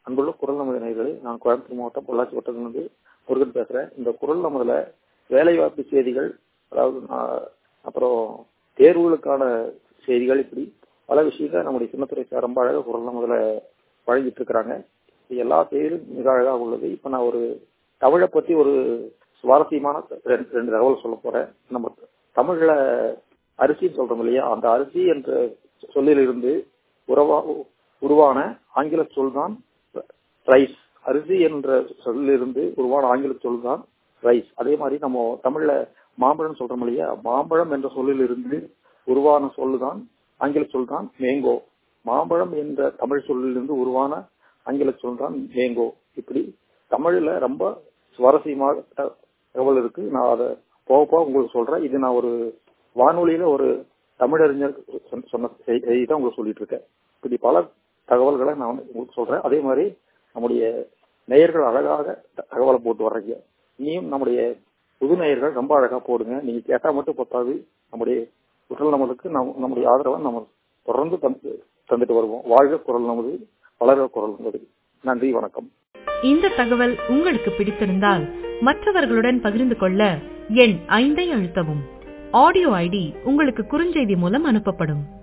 அன்புள்ள குரல் நமது நேயர்களே நான் கோயம்புத்தூர் மாவட்டம் பொள்ளாச்சி வட்டத்திலிருந்து முருகன் பேசுறேன் இந்த குரல் நமதுல வேலைவாய்ப்பு செய்திகள் அதாவது ஆஹ், அப்புறம் தேர்வுகளுக்கான செய்திகள் இப்படி பல விஷயங்கள் நம்முடைய சின்னத்துறை சார் ரொம்ப அழகாக குரல் நமதுல வழங்கிட்டு இருக்கிறாங்க இது எல்லா செய்திகளும் மிக அழகாக உள்ளது இப்ப நான் ஒரு தமிழை பத்தி ஒரு சுவாரஸ்யமான ரெண்டு ரெண்டு தகவல் சொல்ல போறேன் நம்ம தமிழ்ல அரிசின்னு சொல்றோம் இல்லையா அந்த அரிசி என்ற சொல்லிலிருந்து உறவா உருவான ஆங்கில சொல் தான் ரைஸ் அரிசி என்ற சொல்லிலிருந்து உருவான ஆங்கில சொல் தான் ரைஸ் அதே மாதிரி நம்ம தமிழ்ல மாம்பழம் சொல்றோம் இல்லையா மாம்பழம் என்ற சொல்லிலிருந்து உருவான சொல்லு தான் ஆங்கில சொல் தான் மேங்கோ மாம்பழம் என்ற தமிழ் சொல்லிலிருந்து உருவான ஆங்கில சொல் தான் மேங்கோ இப்படி தமிழ்ல ரொம்ப சுவாரஸ்யமாக த- தகவல் இருக்கு நான் அதை போக போக உங்களுக்கு சொல்றேன் இது நான் ஒரு வானொலியில ஒரு தமிழறிஞர் சொன்ன- சொன்ன செய்- செய்தி தான் உங்களுக்கு சொல்லிட்டு இருக்கேன் இப்படி பல தகவல்களை நான் உங்களுக்கு சொல்றேன் அதே மாதிரி நம்முடைய நேயர்கள் அழகாக த- தகவலை போட்டு வர்றீங்க இனியும் நம்முடைய புது நேயர்கள் ரொம்ப அழகா போடுங்க நீங்க கேட்டா மட்டும் பத்தாது நம்முடைய குரல் நமதுக்கு நம் நம்முடைய ஆதரவை நம்ம தொடர்ந்து தந்து தந்துட்டு வருவோம் வாழ்க குரல் நமது வளர்க குரல் நமது நன்றி வணக்கம் இந்த தகவல் உங்களுக்கு பிடித்திருந்தால் மற்றவர்களுடன் பகிர்ந்து கொள்ள எண் ஐந்தை அழுத்தவும் ஆடியோ ஐடி உங்களுக்கு குறுஞ்செய்தி மூலம் அனுப்பப்படும்